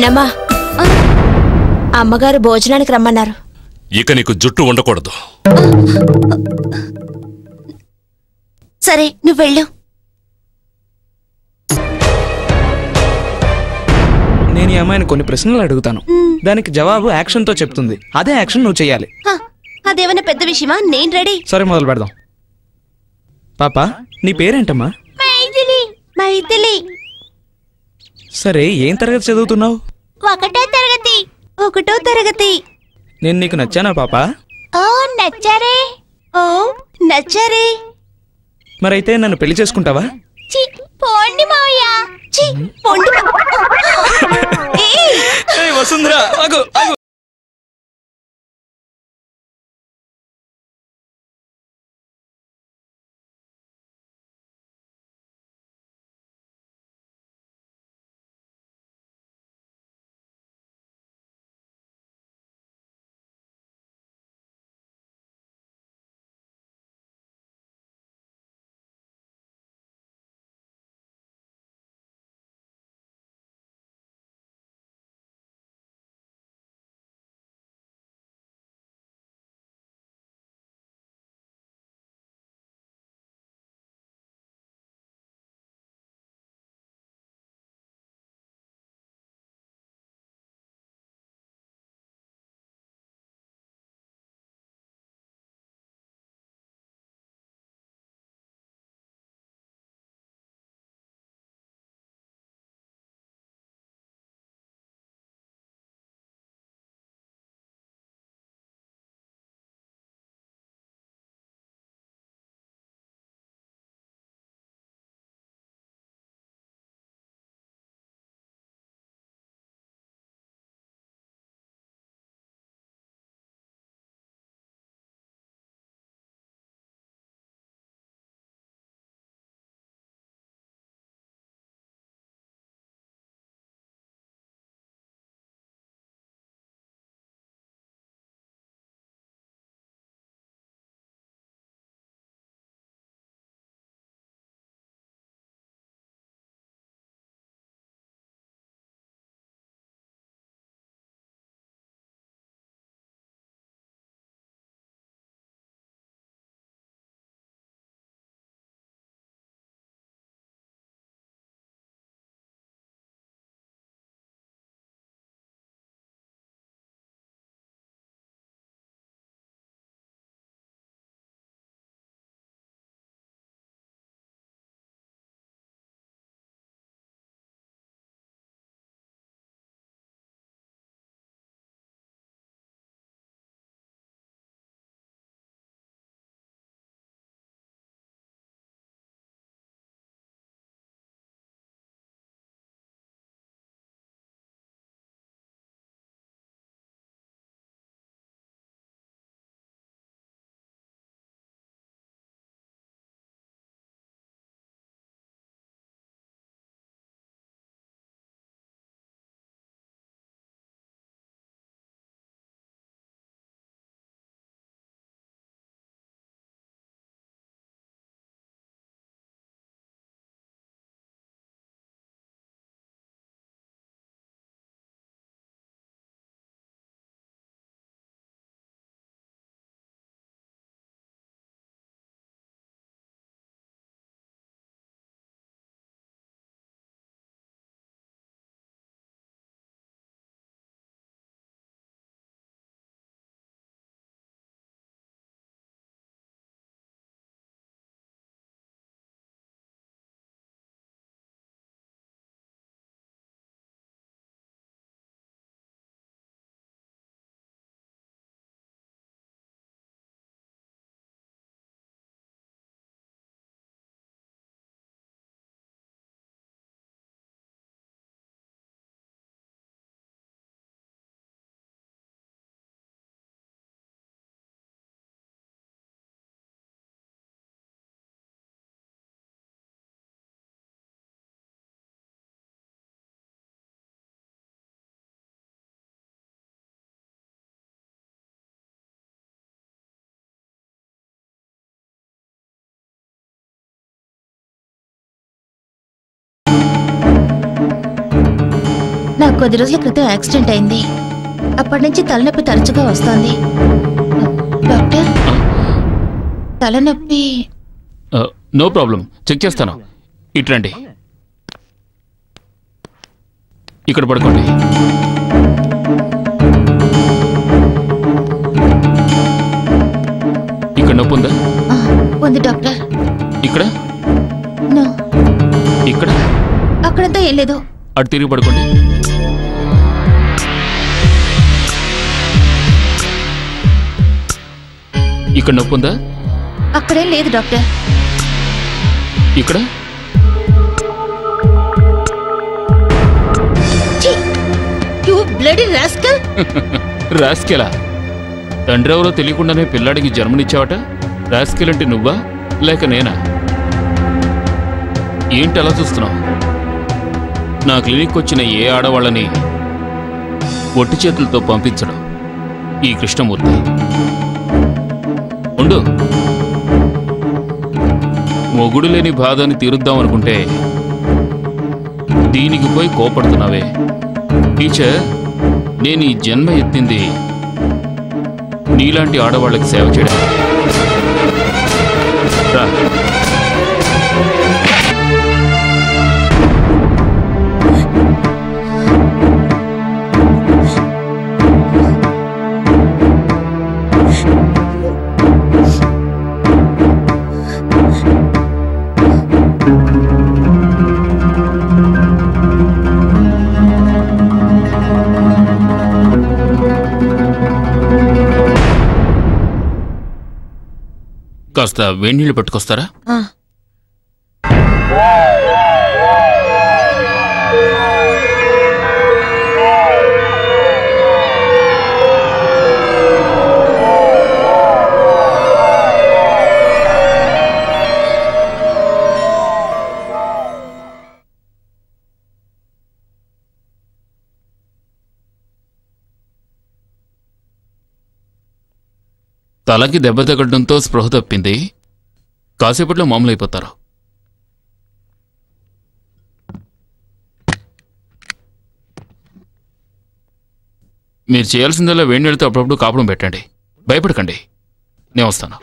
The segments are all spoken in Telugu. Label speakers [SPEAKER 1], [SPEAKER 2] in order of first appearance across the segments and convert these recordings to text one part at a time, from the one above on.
[SPEAKER 1] చిన్నమ్మా అమ్మగారు భోజనానికి రమ్మన్నారు
[SPEAKER 2] ఇక నీకు జుట్టు ఉండకూడదు
[SPEAKER 1] సరే నువ్వు వెళ్ళు
[SPEAKER 3] నేను ఈ అమ్మాయిని కొన్ని ప్రశ్నలు అడుగుతాను దానికి జవాబు యాక్షన్ తో చెప్తుంది అదే యాక్షన్ నువ్వు చేయాలి
[SPEAKER 1] హ, అదేమన్నా పెద్ద విషయమా నేను రెడీ
[SPEAKER 3] సరే మొదలు పెడదాం పాప నీ పేరేంటమ్మా
[SPEAKER 1] మైథిలి మైథిలి
[SPEAKER 3] సరే ఏం తరగతి చదువుతున్నావు
[SPEAKER 1] ఒకటో తరగతి ఒకటో తరగతి
[SPEAKER 3] నేను నీకు నచ్చానా పాప
[SPEAKER 1] ఓ నచ్చారే ఓ నచ్చారే
[SPEAKER 3] మరైతే నన్ను పెళ్లి చేసుకుంటావా
[SPEAKER 1] చి పోండి మావయ్య చి పోండి మా- ఏయ్!
[SPEAKER 3] ఏయ్, వసుంధరా ఆగు ఆగు
[SPEAKER 4] కొద్ది రోజుల క్రితం యాక్సిడెంట్ అయింది అప్పటి నుంచి తలనొప్పి తరచుగా వస్తోంది డాక్టర్ తలనొప్పి
[SPEAKER 5] నో ప్రాబ్లం చెక్ చేస్తాను ఇట్రండి ఇక్కడ పడుకోండి ఇక్కడ నొప్పి ఉందా
[SPEAKER 4] ఆ, ఉంది డాక్టర్
[SPEAKER 5] ఇక్కడ
[SPEAKER 4] నో
[SPEAKER 5] ఇక్కడ
[SPEAKER 4] అక్కడంతా ఏం లేదు
[SPEAKER 5] అటు తిరిగి పడుకోండి ఇక్కడ నొప్పి ఉందా
[SPEAKER 4] అక్కడేం లేదు డాక్టర్
[SPEAKER 5] ఇక్కడ
[SPEAKER 4] యూ బ్లడీ రాస్కల్
[SPEAKER 5] రాస్కెలా తండ్రి ఎవరో తెలియకుండానే పిల్లాడికి జన్మనిచ్చావట రాస్కెల్ అంటే నువ్వా లేక నేనా ఏంటి అలా చూస్తున్నావు నా క్లినిక్ వచ్చిన ఏ ఆడవాళ్ళని ఒట్టి చేతులతో పంపించడం ఈ కృష్ణమూర్తి ఉండు మొగుడు లేని బాధని తీరుద్దాం అనుకుంటే దీనికి పోయి కోపడుతున్నావే టీచర్ నేను ఈ జన్మ ఎత్తింది నీలాంటి ఆడవాళ్ళకి సేవ చేయడం రా కాస్త వేడినీళ్ళు పట్టుకొస్తారా
[SPEAKER 4] ఆ,
[SPEAKER 5] తలకి దెబ్బ తగలడంతో స్పృహ తప్పింది కాసేపట్లో మామూలైపోతారు మీరు చేయాల్సిందల్లా వేడి నీళ్ళతో అప్పుడప్పుడు కాపడం పెట్టండి భయపడకండి నేను వస్తాను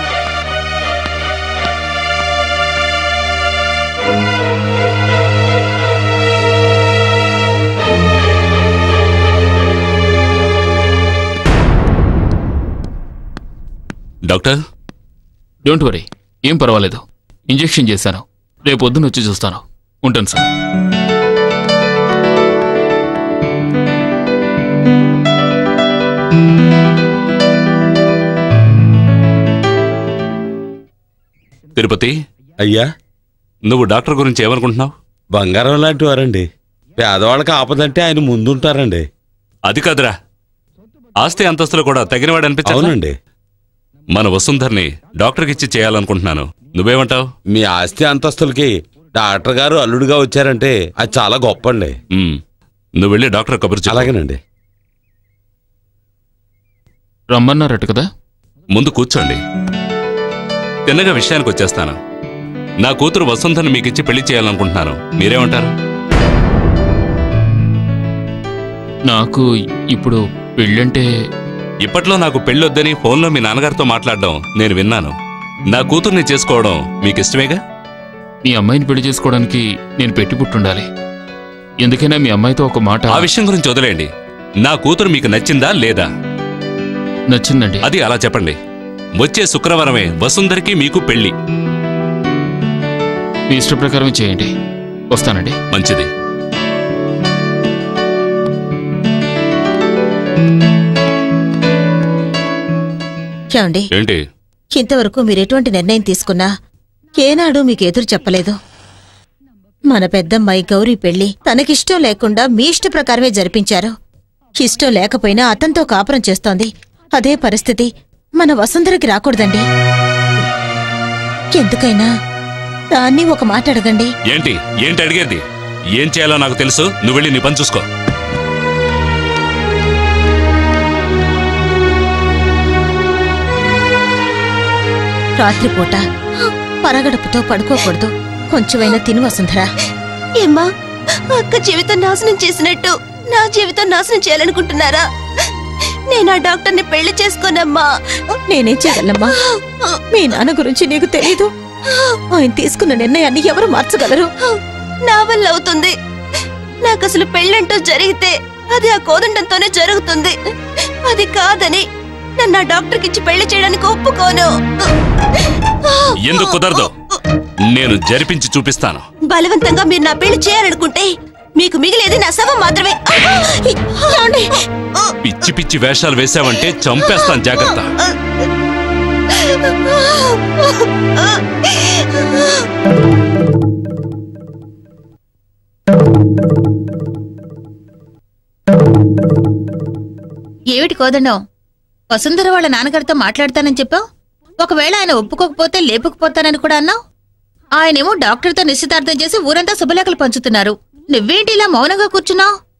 [SPEAKER 2] డాక్టర్
[SPEAKER 5] డోంట్ వరీ ఏం పర్వాలేదు ఇంజెక్షన్ చేశాను రేపు పొద్దున్న వచ్చి చూస్తాను ఉంటాను సార్
[SPEAKER 2] తిరుపతి
[SPEAKER 6] అయ్యా
[SPEAKER 2] నువ్వు డాక్టర్ గురించి ఏమనుకుంటున్నావు
[SPEAKER 6] బంగారం లాంటి వారండి పేదవాళ్ళకి ఆపదంటే ఆయన ముందుంటారండి
[SPEAKER 2] అది కాదురా ఆస్తి అంతస్తులు కూడా తగినవాడు అనిపించావు
[SPEAKER 6] అవునండి
[SPEAKER 2] మన వసుంధర్ని డాక్టర్కి ఇచ్చి చేయాలనుకుంటున్నాను నువ్వేమంటావు
[SPEAKER 6] మీ ఆస్తి అంతస్తులకి డాక్టర్ గారు అల్లుడిగా వచ్చారంటే అది చాలా గొప్ప అండి
[SPEAKER 2] ఉమ్, నువ్వు వెళ్ళి డాక్టర్ కబురు చెప్పు.
[SPEAKER 6] అలాగేనండి
[SPEAKER 5] రమ్మన్నారట కదా
[SPEAKER 2] ముందు కూర్చోండి తిన్నగా విషయానికి వచ్చేస్తాను నా కూతురు వసుంధర్ని మీకిచ్చి పెళ్లి చేయాలనుకుంటున్నాను మీరేమంటారు
[SPEAKER 5] నాకు ఇప్పుడు పెళ్ళంటే
[SPEAKER 2] ఇప్పట్లో నాకు పెళ్ళొద్దని ఫోన్లో మీ నాన్నగారితో మాట్లాడడం నేను విన్నాను నా కూతుర్ని చేసుకోవడం మీకు ఇష్టమేగా
[SPEAKER 5] మీ అమ్మాయిని పెళ్లి చేసుకోవడానికి నేను పెట్టి పుట్టుండాలి ఎందుకైనా మీ అమ్మాయితో ఒక మాట
[SPEAKER 2] ఆ విషయం గురించి వదిలేయండి నా కూతురు మీకు నచ్చిందా లేదా
[SPEAKER 5] నచ్చిందండి
[SPEAKER 2] అది అలా చెప్పండి వచ్చే శుక్రవారమే వసుంధరికి మీకు పెళ్లి
[SPEAKER 5] మీ ఇష్ట ప్రకారం చేయండి వస్తానండి
[SPEAKER 2] మంచిది
[SPEAKER 7] ఏమండి
[SPEAKER 2] ఏంటి
[SPEAKER 7] ఇంతవరకు మీరు ఎటువంటి నిర్ణయం తీసుకున్నా ఏనాడు మీకు ఎదురు చెప్పలేదు మన పెద్దమ్మాయి గౌరీ పెళ్లి తనకిష్టం లేకుండా మీ ఇష్ట ప్రకారమే జరిపించారు ఇష్టం లేకపోయినా అతనితో కాపురం చేస్తోంది అదే పరిస్థితి మన వసుంధరకి రాకూడదండి ఎందుకైనా దాన్ని ఒక మాట అడగండి
[SPEAKER 2] ఏంటి ఏంటి అడిగేది ఏం చేయాలో నాకు తెలుసు నువ్వు వెళ్ళి నీ పని చూసుకో
[SPEAKER 7] రాత్రిపూట పరగడుపుతో పడుకోకూడదు కొంచెమైనా తిను వసుంధరా
[SPEAKER 1] ఏమ్మా అక్క జీవితం నాశనం చేసినట్టు నా జీవితం నాశనం చేయాలనుకుంటున్నారా నేను ఆ డాక్టర్ని పెళ్లి చేసుకోనమ్మా
[SPEAKER 7] నేనేం చేయగలమ్మా మీ నాన్న గురించి నీకు తెలీదు ఆయన తీసుకున్న నిర్ణయాన్ని ఎవరు మార్చగలరు
[SPEAKER 1] నా వల్ల అవుతుంది నాకు అసలు పెళ్ళంటూ జరిగితే అది ఆ కోదండంతోనే జరుగుతుంది అది కాదని నన్ను ఆ డాక్టర్కి ఇచ్చి పెళ్లి చేయడానికి ఒప్పుకోను
[SPEAKER 2] ఎందుకు కుదరదు నేను జరిపించి చూపిస్తాను
[SPEAKER 1] బలవంతంగా మీరు నా పెళ్లి చేయాలనుకుంటే మీకు మిగిలేది నా శవం మాత్రమే ఏమండి?
[SPEAKER 2] పిచ్చి పిచ్చి వేషాలు వేసావంటే చంపేస్తాను జాగ్రత్త
[SPEAKER 4] ఏమిటి కోదండం వసుంధర వాళ్ళ నాన్నగారితో మాట్లాడతానని చెప్పావు ఒకవేళ ఆయన ఒప్పుకోకపోతే లేపుకుపోతానని కూడా అన్నావు ఆయనేమో డాక్టర్తో నిశ్చితార్థం చేసి ఊరంతా శుభలేఖలు పంచుతున్నారు నువ్వేంటి ఇలా మౌనంగా కూర్చున్నావు